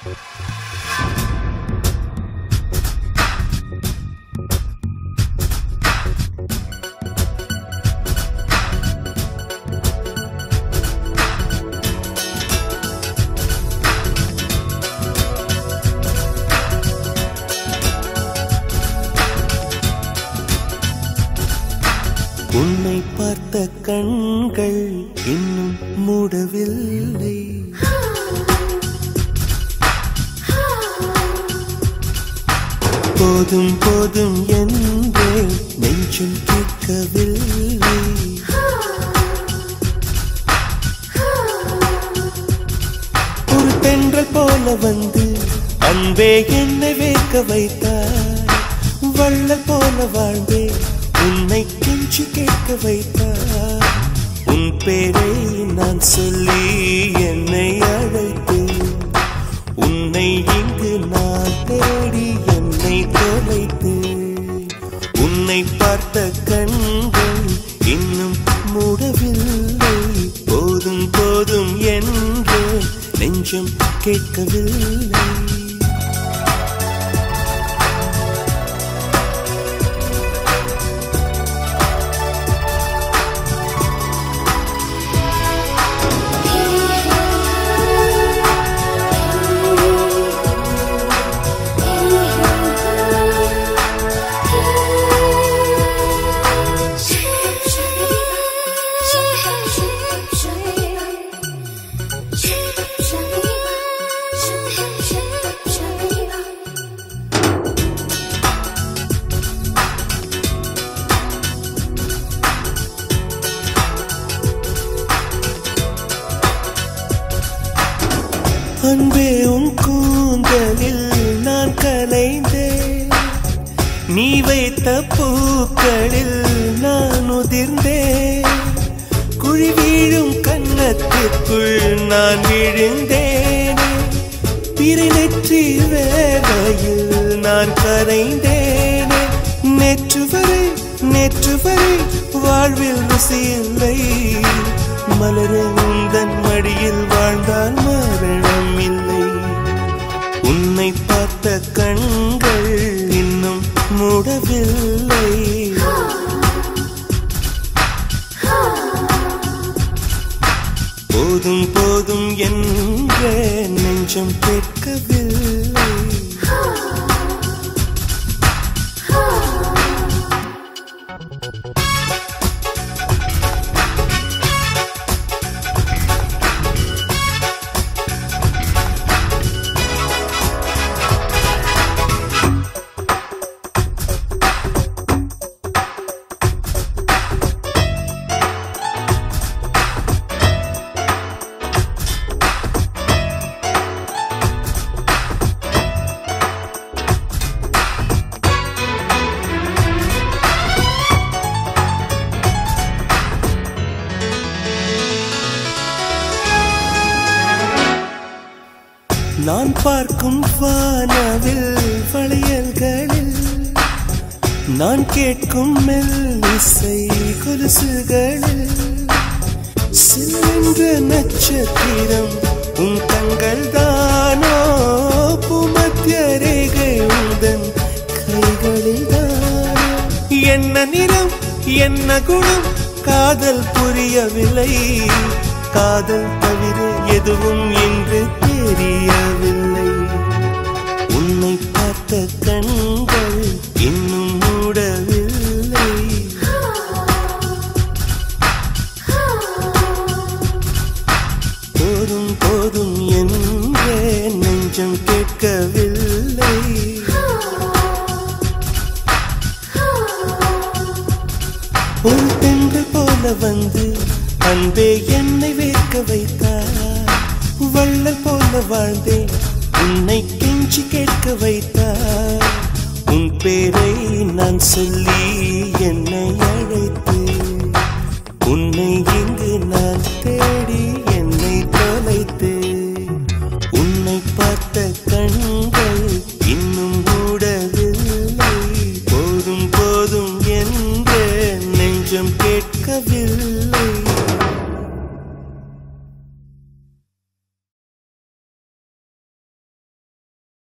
உன்னை பார்த்த கண்கள் இன்னும் மூடவில்லை போதும் போதும் என்றே நெஞ்சம் கேட்கவில்லை ஒரு தென்றல் போல வந்து அன்பே என்னை வேக்க வைத்தார் வள்ளல் போல வாழ்ந்தே உன்னை கெஞ்சி கேட்க வைத்தார் உன் பேரை நான் சொல்லி என்னை அழைத்தேன் உன்னை இங்கு நான் தேடி என்னை தொலைத்தேன் உன்னை பார்த்த கண்கள் இன்னும் மூடவில்லை போதும் போதும் என்று நெஞ்சம் கேட்கவில்லை அன்பே உன் கூந்தலில் நான் கலைந்தேன் நீ வைத்த பூக்களில் நான் உதிர்ந்தேன் குழி வீழும் கன்னத்திற்குள் நான் விழுந்தேன் பிறை நெற்றி வேலையில் நான் கரைந்தேன் நேற்று வரை நேற்று வரை வாழ்வில் ருசியில்லை மலரே உந்தன் மடியில் வாழ்ந்தால் மரணம் இல்லை உன்னை பார்த்த கண்கள் இன்னும் மூடவில்லை போதும் போதும் என்ற நெஞ்சம் கேட்கவில்லை நான் பார்க்கும் வானவில் வளையல்களில் நான் கேட்கும் மெல்லிசை கொலுசுகளில் சில்லென்ற நட்சத்திரம் உன் கண்கள் தானோ பூமத்திய ரேகை உந்தன் கைகளில் தானோ என்ன நிறம் என்ன குணம் காதல் புரியவில்லை காதல் தவிர எதுவும் என்று தெரியவில்லை உன்னை பார்த்த கண்கள் இன்னும் மூடவில்லை போதும் போதும் என்ற நெஞ்சம் கேட்கவில்லை ஒரு பெண்கள் போல வந்து அன்பே என்னை வேர்க்க வைத்தார் வள்ளல் போல வாழ்ந்தேன் உன்னை கெஞ்சி கேட்க வைத்தார் உன் பேரை நான் சொல்லி என்னை அழைத்தேன் உன்னை இங்கு நான் தேடி என்னை தொலைத்தேன் உன்னை பார்த்த கண்கள் இன்னும் மூடவில்லை போதும் போதும் என்ற நெஞ்சம் கேட்கவில்லை